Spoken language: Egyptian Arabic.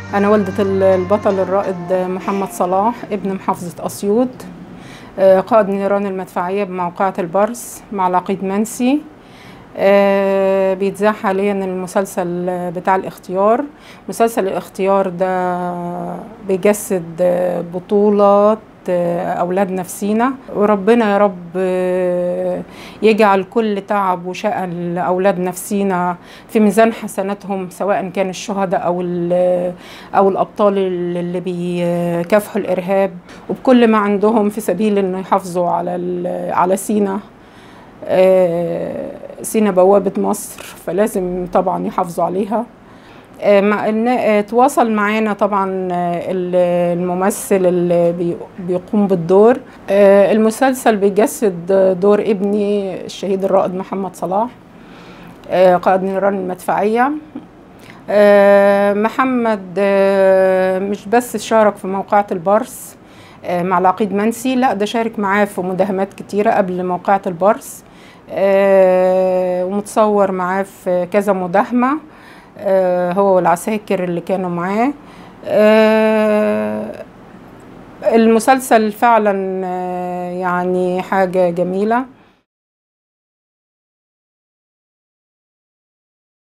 أنا والدة البطل الرائد محمد صلاح ابن محافظة أسيوط آه، قائد نيران المدفعية بموقعة البرس مع العقيد منسي آه، بيتذاع حاليا المسلسل بتاع الاختيار مسلسل الاختيار ده بيجسد آه، بطولات آه، أولادنا في سينا وربنا يا رب آه، يجعل كل تعب وشقى لأولادنا في سينا في ميزان حسناتهم سواء كان الشهداء أو ال- أو الأبطال اللي بيكافحوا الإرهاب وبكل ما عندهم في سبيل إنه يحافظوا على ال- على سينا آه، سينا بوابة مصر فلازم طبعا يحافظوا عليها آه، مع إن- آه، تواصل معانا طبعا آه، ال- الممثل اللي بي- بيقوم بالدور آه، المسلسل بيجسد دور ابني الشهيد الرائد محمد صلاح آه، قائد نيران المدفعية آه، محمد آه، مش بس شارك في موقعة البرس آه، مع العقيد منسي لا ده شارك معاه في مداهمات كتيرة قبل موقعة البرس آه، ومتصور معاه في كذا مداهمة آه، هو والعساكر اللي كانوا معاه آه، المسلسل فعلا آه، يعني حاجة جميلة